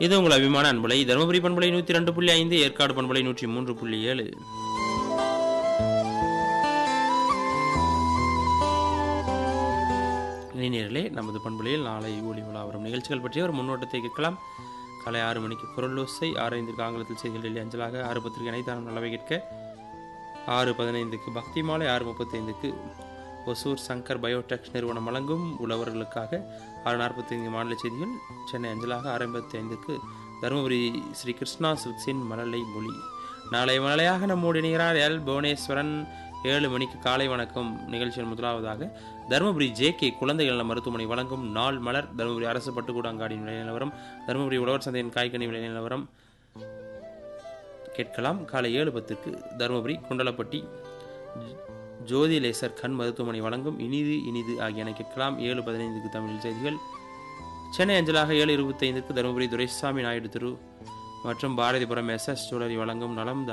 இது உங்கள் அபிமான அன்பலை தருமபுரி பண்பலை நூற்றி ரெண்டு புள்ளி ஐந்து ஏற்காடு பண்பலை நூற்றி மூன்று புள்ளி ஏழு இளைஞர்களே நமது பண்பலையில் நாளை ஒளி உலா வரும் நிகழ்ச்சிகள் பற்றிய ஒரு முன்னோட்டத்தை கேட்கலாம் காலை ஆறு மணிக்கு குரலோசை ஆறு ஐந்துக்கு ஆங்கிலத்தில் செய்திகள் டெல்லி அஞ்சலாக ஆறு பத்திரிகை அனைத்தான நல்லவை கேட்க ஆறு பதினைந்துக்கு பக்தி மாலை ஆறு முப்பத்தைந்துக்கு ஒசூர் சங்கர் பயோடெக் நிறுவனம் வழங்கும் உழவர்களுக்காக ஆறு நாற்பத்தைந்து மாநில செய்திகள் சென்னை அஞ்சலாக ஆறு ஐம்பத்தி ஐந்துக்கு தருமபுரி ஸ்ரீ கிருஷ்ணா சில்க்ஸின் மலலை மொழி நாளை மலையாக நம்மோடு இணைகிறார் எல் புவனேஸ்வரன் ஏழு மணிக்கு காலை வணக்கம் நிகழ்ச்சியின் முதலாவதாக தருமபுரி ஜே கே குழந்தைகள் நல மருத்துவமனை வழங்கும் நாள் மலர் தருமபுரி அரசு பட்டுக்கூடாங்காடி விலை நிலவரம் தருமபுரி உழவர் சந்தையின் காய்கனி விலை நிலவரம் கேட்கலாம் காலை ஏழு பத்துக்கு தருமபுரி குண்டலப்பட்டி ஜ- ஜோதி லேசர் கண் மருத்துவமனை வழங்கும் இனிது இனிது ஆகியன கேட்கலாம் ஏழு பதினைந்துக்கு தமிழ் செய்திகள் சென்னை அஞ்சலாக ஏழு இருபத்தைந்துக்கு தருமபுரி துரைசாமி நாயுடு திரு மற்றும் பாரதிபுரம் எஸ் எஸ் ஜுவல்லரி வழங்கும் நலம்